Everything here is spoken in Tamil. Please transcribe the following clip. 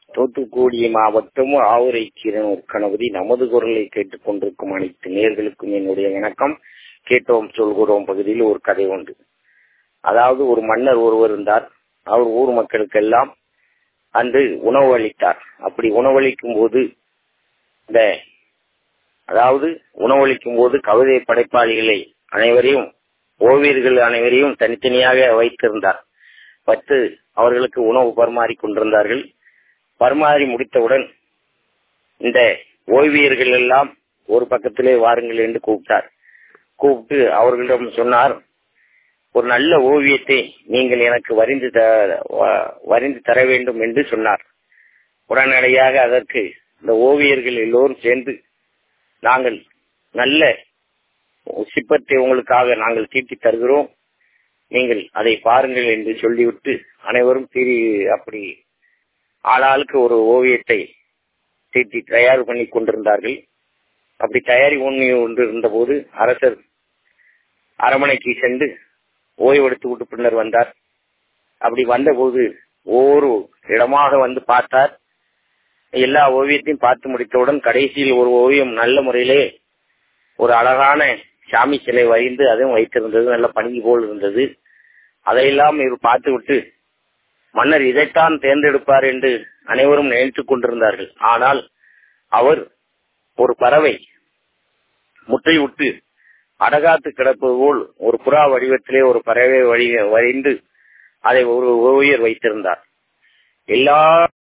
தூத்துக்குடி மாவட்டம் ஆவுரை கீரனூர் கணபதி நமது குரலை கேட்டுக் கொண்டிருக்கும் அனைத்து நேர்களுக்கும் என்னுடைய வணக்கம் கேட்டோம் சொல்கிறோம் பகுதியில் ஒரு கதை உண்டு அதாவது ஒரு மன்னர் ஒருவர் இருந்தார் அவர் ஊர் மக்களுக்கெல்லாம் அன்று உணவு அளித்தார் அப்படி உணவளிக்கும் போது இந்த அதாவது உணவளிக்கும் போது கவிதை படைப்பாளிகளை அனைவரையும் ஓவியர்கள் அனைவரையும் தனித்தனியாக வைத்திருந்தார் வைத்து அவர்களுக்கு உணவு பரிமாறி கொண்டிருந்தார்கள் பரிமாறி முடித்தவுடன் இந்த ஓய்வியர்கள் எல்லாம் ஒரு பக்கத்திலே வாருங்கள் என்று கூப்பிட்டார் கூப்பிட்டு அவர்களிடம் சொன்னார் ஒரு நல்ல ஓவியத்தை நீங்கள் எனக்கு வரைந்து வரைந்து தர வேண்டும் என்று சொன்னார் உடனடியாக அதற்கு இந்த ஓவியர்கள் எல்லோரும் சேர்ந்து நாங்கள் நல்ல சிற்பத்தை உங்களுக்காக நாங்கள் தீட்டி தருகிறோம் நீங்கள் அதை பாருங்கள் என்று சொல்லிவிட்டு அனைவரும் தீரி அப்படி ஆளாளுக்கு ஒரு ஓவியத்தை தீட்டி தயார் பண்ணி கொண்டிருந்தார்கள் அப்படி தயாரி உண்மை ஒன்று இருந்தபோது அரசர் அரமனைக்கு சென்று ஓய்வெடுத்து விட்டு பின்னர் வந்தார் அப்படி வந்தபோது ஒவ்வொரு இடமாக வந்து பார்த்தார் எல்லா ஓவியத்தையும் பார்த்து முடித்தவுடன் கடைசியில் ஒரு ஓவியம் நல்ல முறையிலே ஒரு அழகான சாமி சிலை வரைந்து அதுவும் வைத்திருந்தது நல்ல பணிக்கு போல் இருந்தது அதையெல்லாம் இவர் பார்த்து விட்டு மன்னர் இதைத்தான் தேர்ந்தெடுப்பார் என்று அனைவரும் நினைத்துக் கொண்டிருந்தார்கள் ஆனால் அவர் ஒரு பறவை முட்டை விட்டு அடகாத்து கிடப்பது போல் ஒரு புறா வடிவத்திலே ஒரு பறவை வழி வரைந்து அதை ஒரு ஓவியர் வைத்திருந்தார் எல்லா